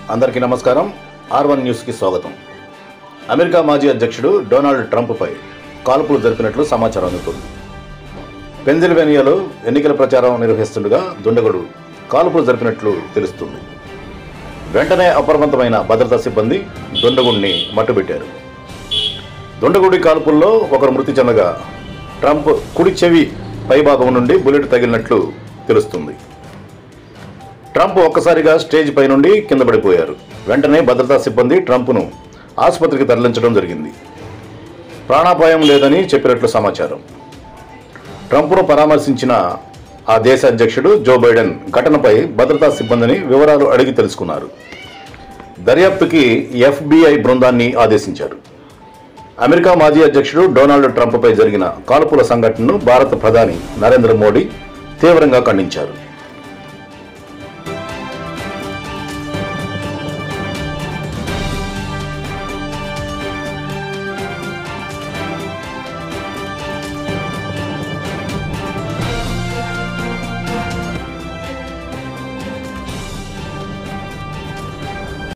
అందరికీ నమస్కారం are one న్యూస్కి స్వాగతం అమెరికా మాజీ అధ్యక్షుడు డొనాల్డ్ ట్రంప్పై కాల్పులు జరిపినట్లు సమాచారం అందుతుంది పెన్సిల్వేనియాలో ఎన్నికల ప్రచారం నిర్వహిస్తుండగా దుండగుడు కాల్పులు జరిపినట్లు తెలుస్తుంది వెంటనే అప్రమత్తమైన భద్రతా సిబ్బంది దుండగుడిని మట్టుబెట్టారు దుండగుడి కాల్పుల్లో ఒకరు మృతి చెందగా ట్రంప్ కుడి చెవి పైభాగం నుండి బుల్లెట్ తగిలినట్లు తెలుస్తుంది ట్రంప్ ఒక్కసారిగా స్టేజ్ పై నుండి కింద పడిపోయారు వెంటనే భద్రతా సిబ్బంది ట్రంప్ను ఆసుపత్రికి తరలించడం జరిగింది ప్రాణాపాయం లేదని చెప్పినట్లు సమాచారం ట్రంప్ను పరామర్శించిన ఆ దేశ అధ్యక్షుడు జో బైడెన్ ఘటనపై భద్రతా సిబ్బందిని వివరాలు అడిగి తెలుసుకున్నారు దర్యాప్తుకి ఎఫ్బిఐ బృందాన్ని ఆదేశించారు అమెరికా మాజీ అధ్యక్షుడు డొనాల్డ్ ట్రంప్పై జరిగిన కాల్పుల సంఘటనను భారత ప్రధాని నరేంద్ర మోడీ తీవ్రంగా ఖండించారు